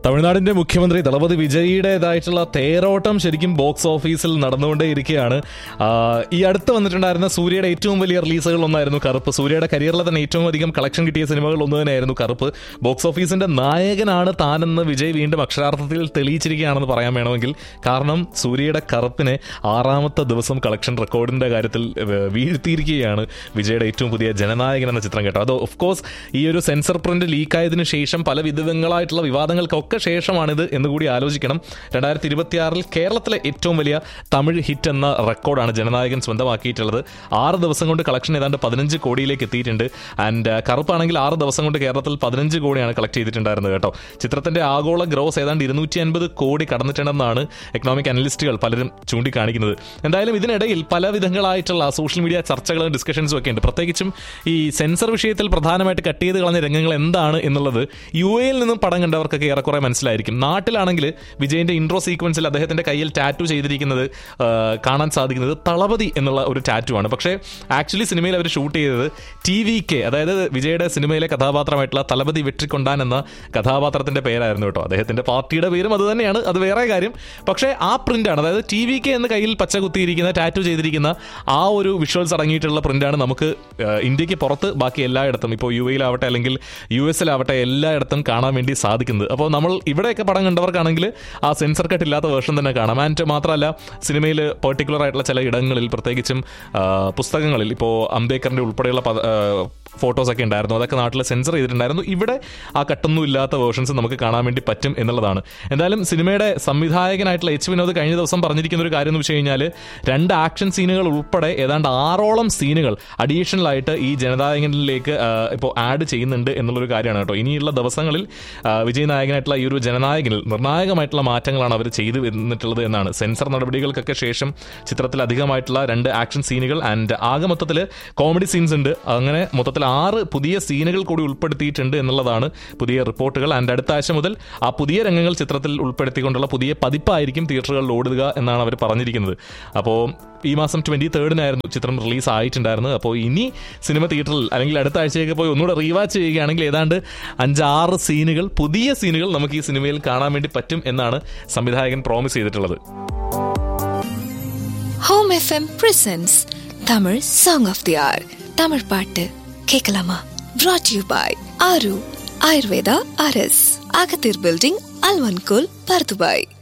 തമിഴ്നാടിന്റെ മുഖ്യമന്ത്രി ദളപതി വിജയിയുടേതായിട്ടുള്ള തേരോട്ടം ശരിക്കും ബോക്സ് ഓഫീസിൽ നടന്നുകൊണ്ടേയിരിക്കുകയാണ് ആ, ഈ അടുത്ത് വന്നിട്ടുണ്ടായിരുന്ന സൂര്യയുടെ ഏറ്റവും വലിയ റിലീസുകൾ ഒന്നായിരുന്നു കറുപ്പ് സൂര്യയുടെ കരിയറിലെ തന്നെ ഏറ്റവും അധികം കളക്ഷൻ കിട്ടിയ സിനിമകൾ ഒന്ന് തന്നെയായിരുന്നു കറുപ്പ് ബോക്സ് ഓഫീസിന്റെ നായകനാണ് താനെന്ന് വിജയ് വീണ്ടും അക്ഷരാർത്ഥത്തിൽ തെളിയിച്ചിരിക്കുകയാണെന്ന് പറയാൻ വേണമെങ്കിൽ കാരണം സൂര്യയുടെ കറുപ്പിനെ ആറാമത്തെ ദിവസം കളക്ഷൻ റെക്കോർഡിന്റെ കാര്യത്തിൽ ഏഹ്, വീഴ്ത്തിയിരിക്കുകയാണ് വിജയുടെ ഏറ്റവും പുതിയ ജനനായകൻ എന്ന ചിത്രം കേട്ടോ അത് ഓഫ് കോഴ്സ് ഈ ഒരു സെൻസർ പ്രിന്റ് ലീക്കായതിനു ശേഷം പല വിധങ്ങളായിട്ടുള്ള വിവാദങ്ങൾക്കൊക്കെ ശേഷമാണിത് എന്ന് കൂടി ആലോചിക്കണം രണ്ടായിരത്തി ഇരുപത്തിയാറിൽ കേരളത്തിലെ ഏറ്റവും വലിയ തമിഴ് ഹിറ്റ് എന്ന റെക്കോർഡാണ് ജനനായകൻ സ്വന്തമാക്കിയിട്ടുള്ളത് ആറ് ദിവസം കൊണ്ട് കളക്ഷൻ ഏതാണ്ട് പതിനഞ്ച് കോടിയിലേക്ക് എത്തിയിട്ടുണ്ട് ആൻഡ് കറുപ്പാണെങ്കിൽ ആറ് ദിവസം കൊണ്ട് കേരളത്തിൽ പതിനഞ്ച് കോടിയാണ് കളക്ട് ചെയ്തിട്ടുണ്ടായിരുന്നത് കേട്ടോ ചിത്രത്തിന്റെ ആഗോള ഗ്രോസ് ഏതാണ്ട് ഇരുന്നൂറ്റി അൻപത് കോടി കടന്നിട്ടുണ്ടെന്നാണ് എക്കണോമിക് അനലിസ്റ്റുകൾ പലരും ചൂണ്ടിക്കാണിക്കുന്നത് എന്തായാലും ഇതിനിടയിൽ പല വിധങ്ങളായിട്ടുള്ള സോഷ്യൽ മീഡിയ ചർച്ചകളും ഡിസ്കഷൻസും ഒക്കെ ഉണ്ട് പ്രത്യേകിച്ചും ഈ സെൻസർ വിഷയത്തിൽ പ്രധാനമായിട്ട് കട്ട് ചെയ്ത് കളഞ്ഞ രംഗങ്ങൾ എന്താണ് എന്നുള്ളത് യു എയിൽ നിന്നും പടം കണ്ടവർക്കൊക്കെ ഏറെക്കുറെ മനസ്സിലായിരിക്കും നാട്ടിലാണെങ്കിൽ വിജയന്റെ ഇൻട്രോ സീക്വൻസിൽ അദ്ദേഹത്തിന്റെ കയ്യിൽ ടാറ്റു ചെയ്തിരിക്കുന്നത് ആ, കാണാൻ സാധിക്കുന്നത് തളപതി എന്നുള്ള ഒരു ടാറ്റു ആണ് പക്ഷേ ആക്ച്വലി സിനിമയിൽ അവർ ഷൂട്ട് ചെയ്തത് ടി വി കെ അതായത് വിജയുടെ സിനിമയിലെ കഥാപാത്രമായിട്ടുള്ള തലപതി വെട്രിക്കൊണ്ടാൻ എന്ന കഥാപാത്രത്തിന്റെ പേരായിരുന്നു കേട്ടോ അദ്ദേഹത്തിന്റെ പാർട്ടിയുടെ പേരും അത് തന്നെയാണ് അത് വേറെ കാര്യം പക്ഷേ ആ പ്രിന്റാണ് അതായത് ടി വി കെ എന്ന് കയ്യിൽ പച്ച കുത്തിയിരിക്കുന്ന ടാറ്റു ചെയ്തിരിക്കുന്ന ആ ഒരു വിഷ്വൽസ് അടങ്ങിയിട്ടുള്ള പ്രിന്റാണ് നമുക്ക് ആ, ഇന്ത്യക്ക് പുറത്ത് ബാക്കി എല്ലായിടത്തും ഇപ്പോൾ യു എയിലാവട്ടെ അല്ലെങ്കിൽ യു എസിലാവട്ടെ എല്ലായിടത്തും കാണാൻ വേണ്ടി സാധിക്കുന്നത് അപ്പോൾ നമ്മൾ ഇവിടെയൊക്കെ പടം കണ്ടവർക്കാണെങ്കിൽ ആ സെൻസർ കട്ട് ഇല്ലാത്ത വേർഷൻ തന്നെ കാണാം ആൻഡ് മാത്രമല്ല സിനിമയിൽ പെർട്ടിക്കുലർ ആയിട്ടുള്ള ചില ഇടങ്ങളിൽ പ്രത്യേകിച്ചും ആ, പുസ്തകങ്ങളിൽ ഇപ്പോൾ അംബേദ്കറിന്റെ ഉൾപ്പെടെയുള്ള പദ- ആ, ഫോട്ടോസ് ഒക്കെ ഉണ്ടായിരുന്നു അതൊക്കെ നാട്ടിൽ സെൻസർ ചെയ്തിട്ടുണ്ടായിരുന്നു ഇവിടെ ആ കട്ടൊന്നും ഇല്ലാത്ത വേർഷൻസ് നമുക്ക് കാണാൻ വേണ്ടി പറ്റും എന്നുള്ളതാണ് എന്തായാലും സിനിമയുടെ സംവിധായകനായിട്ടുള്ള എച്ച് വിനോദ് കഴിഞ്ഞ ദിവസം പറഞ്ഞിരിക്കുന്ന ഒരു കാര്യം എന്ന് വെച്ച് കഴിഞ്ഞാൽ രണ്ട് ആക്ഷൻ സീനുകൾ ഉൾപ്പെടെ ഏതാണ്ട് ആറോളം സീനുകൾ അഡീഷണൽ ആയിട്ട് ഈ ജനനായകനിലേക്ക് ഇപ്പോൾ ആഡ് ചെയ്യുന്നുണ്ട് എന്നുള്ളൊരു കാര്യമാണ് കേട്ടോ ഇനിയുള്ള ദിവസങ്ങളിൽ ആ, വിജയ് നായകനായിട്ടുള്ള ഈ ഒരു ജനനായകനിൽ നിർണായകമായിട്ടുള്ള മാറ്റങ്ങളാണ് അവർ ചെയ്തു വന്നിട്ടുള്ളത് എന്നാണ് സെൻസർ നടപടികൾക്കൊക്കെ ശേഷം ചിത്രത്തിൽ അധികമായിട്ടുള്ള രണ്ട് ആക്ഷൻ സീനുകൾ ആൻഡ് ആകെ മൊത്തത്തിൽ കോമഡി സീൻസ് ഉണ്ട് അങ്ങനെ മൊത്തത്തിൽ ആറ് പുതിയ സീനുകൾ കൂടി ഉൾപ്പെടുത്തിയിട്ടുണ്ട് എന്നുള്ളതാണ് പുതിയ റിപ്പോർട്ടുകൾ ആൻഡ് അടുത്ത ആഴ്ച മുതൽ ആ പുതിയ രംഗങ്ങൾ ചിത്രത്തിൽ ഉൾപ്പെടുത്തിക്കൊണ്ടുള്ള പുതിയ പതിപ്പായിരിക്കും തിയേറ്ററുകളിൽ ഓടുക എന്നാണ് അവർ പറഞ്ഞിരിക്കുന്നത് അപ്പോൾ ഈ മാസം ട്വന്റി തേർഡിനായിരുന്നു ചിത്രം റിലീസ് ആയിട്ടുണ്ടായിരുന്നത് അപ്പോൾ ഇനി സിനിമ തിയേറ്ററിൽ അല്ലെങ്കിൽ അടുത്ത ആഴ്ചയൊക്കെ പോയി ഒന്നുകൂടെ റീവാച്ച് ചെയ്യുകയാണെങ്കിൽ ഏതാണ്ട് അഞ്ചാറ് സീനുകൾ പുതിയ സീനുകൾ നമുക്ക് ഈ സിനിമയിൽ കാണാൻ വേണ്ടി പറ്റും എന്നാണ് സംവിധായകൻ പ്രോമിസ് ചെയ്തിട്ടുള്ളത് home FM presents Tamil song of the hour Tamil பாட்டு கேட்கலாமா brought யூ பாய் ஆரு ஆயுர்வேதா அரஸ் அகத்தீர் பில்டிங் அல்வன்கோல் பர்துபாய்